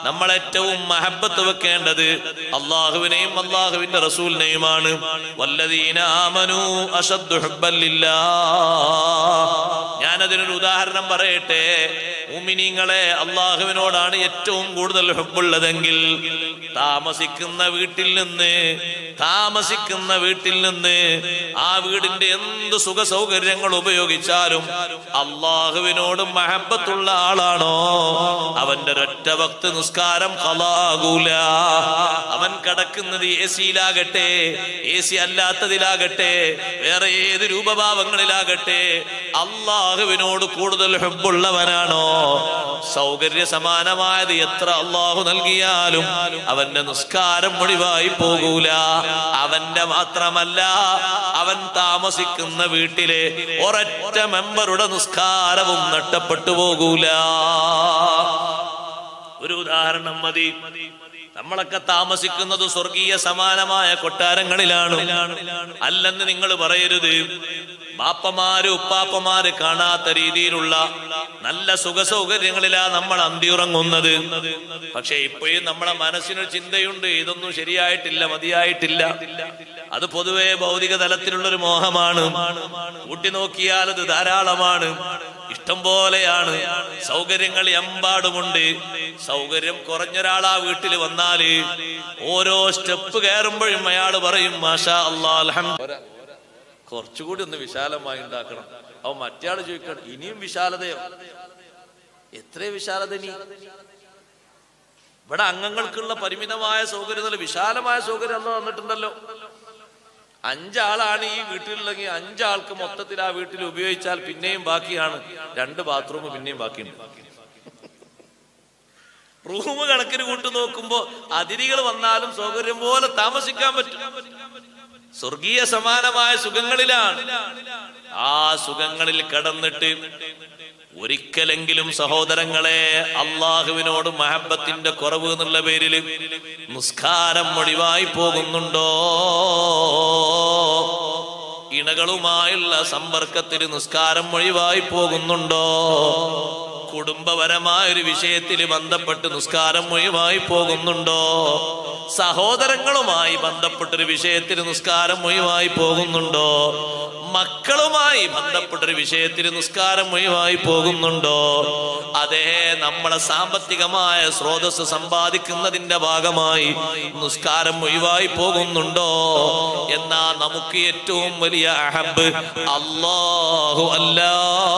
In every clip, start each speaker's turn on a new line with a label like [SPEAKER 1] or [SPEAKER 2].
[SPEAKER 1] നമ്മൾ ഏറ്റവും മഹബത്ത് വെക്കേണ്ടത് അള്ളാഹുവിനെയും അള്ളാഹുവിന്റെ റസൂലിനെയുമാണ് വല്ലദീന ആമനു അശദ്ദു ഹുബ്ബൻ ലില്ലാഹ്. ഞാനതിനൊരു ഉദാഹരണം പറയട്ടെ മുമിനിങ്ങളെ അള്ളാഹുവിനോടാണ് ഏറ്റവും കൂടുതൽ ഹുബുള്ളതെങ്കിൽ താമസിക്കുന്ന വീട്ടിൽ നിന്ന് താമസിക്കുന്ന വീട്ടിൽ നിന്ന് ആ വീടിന്റെ എന്ത് സുഖ സൗകര്യങ്ങൾ ഉപയോഗിച്ചാലും അള്ളാഹുവിനോട് മഹബത്തുള്ള ആളാണോ അവന്റെ ഒരൊറ്റ ഭക്ത് നിസ്കാരം കലാകൂല അവൻ കിടക്കുന്നത് എ സിയിലാകട്ടെ എ സി അല്ലാത്തതിലാകട്ടെ വേറെ ഏത് രൂപഭാവങ്ങളിലാകട്ടെ അള്ളാഹുവിനോട് കൂടുതൽ ഹെബുള്ളവനാണോ സൗകര്യ സമാനമായത് എത്ര അള്ളാഹു നൽകിയാലും അവന്റെ നിസ്കാരം ഒഴിവായി പോകൂല അവന്റെ മാത്രമല്ല അവൻ താമസിക്കുന്ന വീട്ടിലെ ഒരൊറ്റ മെമ്പറുടെ നിസ്കാരവും നഷ്ടപ്പെട്ടു പോകൂല ഒരു ഉദാഹരണം മതി നമ്മളൊക്കെ താമസിക്കുന്നത് സ്വർഗീയ സമാനമായ കൊട്ടാരങ്ങളിലാണ് അല്ലെന്ന് നിങ്ങൾ പറയരുത് ബാപ്പമാര് ഉപ്പാപ്പമാര് കാണാത്ത രീതിയിലുള്ള നല്ല സുഖ സൗകര്യങ്ങളിലാ നമ്മൾ അന്തിയുറങ്ങുന്നത് പക്ഷെ ഇപ്പോഴും നമ്മളെ മനസ്സിനൊരു ചിന്തയുണ്ട് ഇതൊന്നും ശരിയായിട്ടില്ല മതിയായിട്ടില്ല അത് പൊതുവെ ഭൗതിക തലത്തിലുള്ള ഒരു മോഹമാണ് കൂട്ടി നോക്കിയാൽ അത് ധാരാളമാണ് ഇഷ്ടം പോലെയാണ് സൗകര്യങ്ങൾ എമ്പാടുമുണ്ട് സൗകര്യം കുറഞ്ഞൊരാളാ വീട്ടിൽ വന്നാല് ഓരോ സ്റ്റെപ്പ് കയറുമ്പോഴും അയാൾ പറയും മാഷാ അല്ലാ അൽഹംദ് കുറച്ചുകൂടി ഒന്ന് വിശാലമായി ഉണ്ടാക്കണം അവ മറ്റേയാള് ചോദിക്കണം ഇനിയും വിശാലതയോ എത്ര വിശാലത ഇനി ഇവിടെ അംഗങ്ങൾക്കുള്ള പരിമിതമായ സൗകര്യം വിശാലമായ സൗകര്യം അന്ന് തന്നിട്ടുണ്ടല്ലോ അഞ്ചാളാണ് ഈ വീട്ടിലുള്ളെങ്കിൽ അഞ്ചാൾക്ക് മൊത്തത്തിൽ ആ വീട്ടിൽ ഉപയോഗിച്ചാൽ പിന്നെയും ബാക്കിയാണ് രണ്ട് ബാത്റൂം പിന്നെയും ബാക്കിയുണ്ട് റൂം കണക്കിന് കൂട്ടു നോക്കുമ്പോ അതിരികൾ വന്നാലും സൗകര്യം പോലെ താമസിക്കാൻ പറ്റും സ്വർഗീയ സമാനമായ സുഖങ്ങളിലാണ് ആ സുഖങ്ങളിൽ കടന്നിട്ട് ഒരിക്കലെങ്കിലും സഹോദരങ്ങളെ അള്ളാഹുവിനോട് മഹബത്തിന്റെ കുറവ് എന്നുള്ള പേരിൽ നിസ്കാരം ഒഴിവായി പോകുന്നുണ്ടോ ഇണകളുമായുള്ള സമ്പർക്കത്തിൽ നിസ്കാരം ഒഴിവായി പോകുന്നുണ്ടോ കുടുംബപരമായ ഒരു വിഷയത്തിൽ ബന്ധപ്പെട്ട് നിസ്കാരം ഒഴിവായി പോകുന്നുണ്ടോ സഹോദരങ്ങളുമായി ബന്ധപ്പെട്ടൊരു വിഷയത്തിൽ നിസ്കാരം ഒഴിവായി പോകുന്നുണ്ടോ മക്കളുമായി ബന്ധപ്പെട്ടൊരു വിഷയത്തിൽ നിസ്കാരം ഒഴിവായി പോകുന്നുണ്ടോ അതേ നമ്മളെ സാമ്പത്തികമായ സ്രോതസ് സമ്പാദിക്കുന്നതിന്റെ ഭാഗമായി നിസ്കാരം ഒഴിവായി പോകുന്നുണ്ടോ എന്നാ നമുക്ക് ഏറ്റവും വലിയ അഹബ് അല്ലാഹു അല്ലാ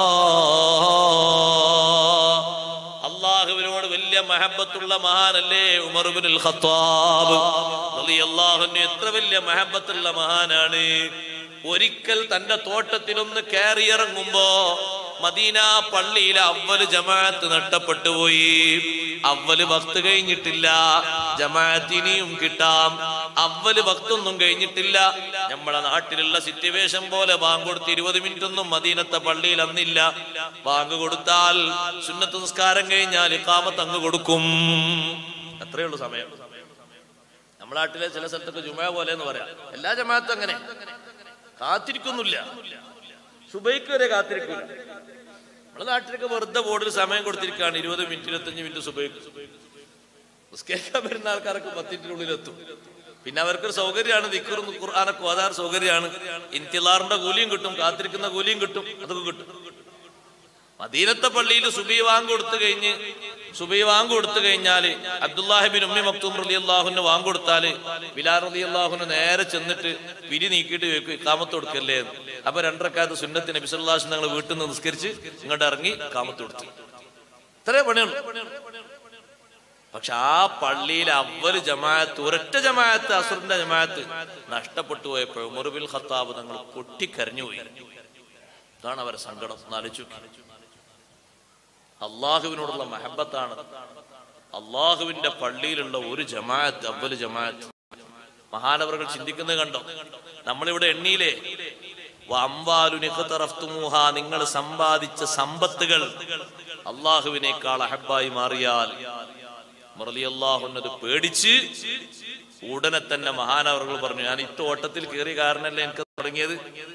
[SPEAKER 1] അള്ളാഹുവിനോട് വലിയ മഹബത്തുള്ള മഹാനല്ലേ ഉമർബിനുൽ ഖത്താബ് റളിയല്ലാഹു അൻഹു എത്ര വലിയ മഹബത്തുള്ള മഹാനാണ് ഒരിക്കൽ തന്റെ തോട്ടത്തിലൊന്ന് കയറിയിറങ്ങുമ്പോ മദീന പള്ളിയിലെ അവല് ജമാഅത്ത് നഷ്ടപ്പെട്ടു പോയി അവല് ഭക്ത് കഴിഞ്ഞിട്ടില്ല ജമാഅത്ത് ഇനിയും കിട്ടാം അവല് ഭക്തൊന്നും കഴിഞ്ഞിട്ടില്ല നമ്മളെ നാട്ടിലുള്ള സിറ്റുവേഷൻ പോലെ ബാങ്ക് കൊടുത്ത് ഇരുപത് മിനിറ്റ് ഒന്നും മദീനത്തെ പള്ളിയിൽ അന്നില്ല ബാങ്ക് കൊടുത്താൽ സുന്നത്ത് നിസ്കാരം കഴിഞ്ഞാൽ ഇക്കാമത്ത് അങ്ങ് കൊടുക്കും അത്രയേ ഉള്ളൂ സമയം നമ്മുടെ നാട്ടിലെ ചില സ്ഥലത്തൊക്കെ ജുമ പോലെ എന്ന് പറയാം എല്ലാ ജമാഅത്തും അങ്ങനെ കാത്തിരിക്കൊന്നുമില്ല സുബൈക്ക് വരെ കാത്തിരിക്കില്ല നമ്മുടെ നാട്ടിലൊക്കെ വെറുതെ ബോർഡിൽ സമയം കൊടുത്തിരിക്കുകയാണ് ഇരുപത് മിനിറ്റ് ഇരുപത്തഞ്ച് മിനിറ്റ് സുബൈക്ക് നിസ്കരിക്കാൻ വരുന്ന ആൾക്കാരൊക്കെ പത്തിനുള്ളിൽ എത്തും പിന്നെ അവർക്കൊരു സൗകര്യമാണ് ദിക്കറും ഖുർആാനൊക്കെ ഓതാർ സൗകര്യമാണ് ഇന്തിലാറിന്റെ കൂലിയും കിട്ടും കാത്തിരിക്കുന്ന കൂലിയും കിട്ടും അതൊക്കെ കിട്ടും മദീനത്തെ പള്ളിയിൽ സുബി വാങ്ക് കൊടുത്തു കഴിഞ്ഞ് സുബി വാങ്ക് കൊടുത്തു കഴിഞ്ഞാല് അബ്ദുല്ലാഹിബിൻ ഉമ്മി മക്തൂം റലി അള്ളാഹുന് വാങ്ക് കൊടുത്താല് ബിലാർ റലി അള്ളാഹുന് നേരെ ചെന്നിട്ട് പിരി നീക്കിയിട്ട് വെക്കും കാമത്ത് കൊടുക്കല്ലേ എന്ന്. അപ്പൊ രണ്ടരക്കാലത്ത് സുന്നത്തിന് നബിസുല്ലാസ് ഞങ്ങൾ വീട്ടിൽ നിന്ന് നിസ്കരിച്ച് ഇങ്ങോട്ട് ഇറങ്ങി കാമത്ത് കൊടുത്തു ഇത്രേ പണിയുള്ളൂ പക്ഷെ ആ പള്ളിയിൽ അവല് ജമാഅത്ത് ഒരൊറ്റ ജമാഅത്ത് അസുറിന്റെ ജമാഅത്ത് നഷ്ടപ്പെട്ടു പോയപ്പോൾ ഉമറുബിൽ ഖത്താബ് തങ്ങൾ പൊട്ടിക്കരഞ്ഞുപോയി ഇതാണ് അവരെ സങ്കടം നാലിച്ചു അള്ളാഹുവിനോടുള്ള മഹബത്താണ് അള്ളാഹുവിന്റെ പള്ളിയിലുള്ള ഒരു ജമാഅത്ത് അവല് ജമാഅത്ത് മഹാനവറുകൾ ചിന്തിക്കുന്നത് കണ്ടോ നമ്മളിവിടെ എണ്ണിയിലെ വഅംവാലുനിഖ്തറഫ്തുമൂഹ, നിങ്ങൾ സമ്പാദിച്ച സമ്പത്തുകൾ അള്ളാഹുവിനേക്കാൾ അഹബായി മാറിയാൽ മുറലി അള്ളാഹുന്നത് പേടിച്ച് ഉടനെ തന്നെ മഹാനവറുകൾ പറഞ്ഞു ഞാൻ ഇത്ത ഓട്ടത്തിൽ കയറിയ കാരണല്ലേ എനിക്ക് തുടങ്ങിയത്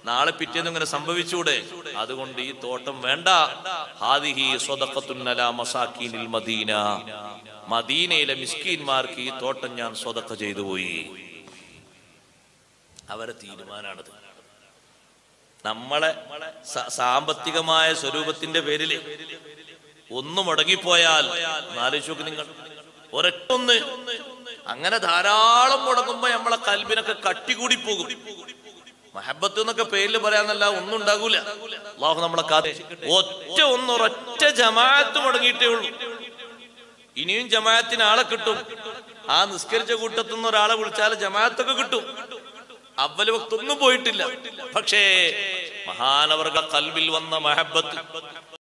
[SPEAKER 1] നാളെ പിറ്റേന്ന് ഇങ്ങനെ സംഭവിച്ചൂടെ അതുകൊണ്ട് ഈ തോട്ടം വേണ്ട ഹാദിഹി സ്വതക്കത്തുൻ അലാ മസാക്കീനിൽ മദീന മദീനയിലെ മിസ്കീന്മാർക്ക് ഈ തോട്ടം ഞാൻ സ്വതക്ക ചെയ്തു പോയി അവരെ തീരുമാനമാണത് നമ്മളെ സ- സാമ്പത്തികമായ സ്വരൂപത്തിന്റെ പേരിൽ ഒന്ന് മുടങ്ങിപ്പോയാൽ നാലോചിച്ച് നിങ്ങൾ ഒരൊറ്റൊന്ന് അങ്ങനെ ധാരാളം മുടങ്ങുമ്പോ നമ്മളെ കൽബിനൊക്കെ കട്ടികൂടി പോകും മഹബത്ത് എന്നൊക്കെ പേരിൽ പറയാന്നല്ല ഒന്നും ഉണ്ടാകൂല അള്ളാഹു നമ്മളെ കാത്ത് ഒറ്റ ഒന്ന് ഒരൊറ്റ ജമാഅത്ത് മുടങ്ങിയിട്ടേ ഉള്ളൂ ഇനിയും ജമാഅത്തിന് ആളെ കിട്ടും ആ നിസ്കരിച്ച കൂട്ടത്തു നിന്ന് ഒരാളെ വിളിച്ചാൽ ജമാഅത്തൊക്കെ കിട്ടും അവല് വക്തൊന്നും പോയിട്ടില്ല പക്ഷേ മഹാനവർഗ കൽവിൽ വന്ന മഹബത്ത്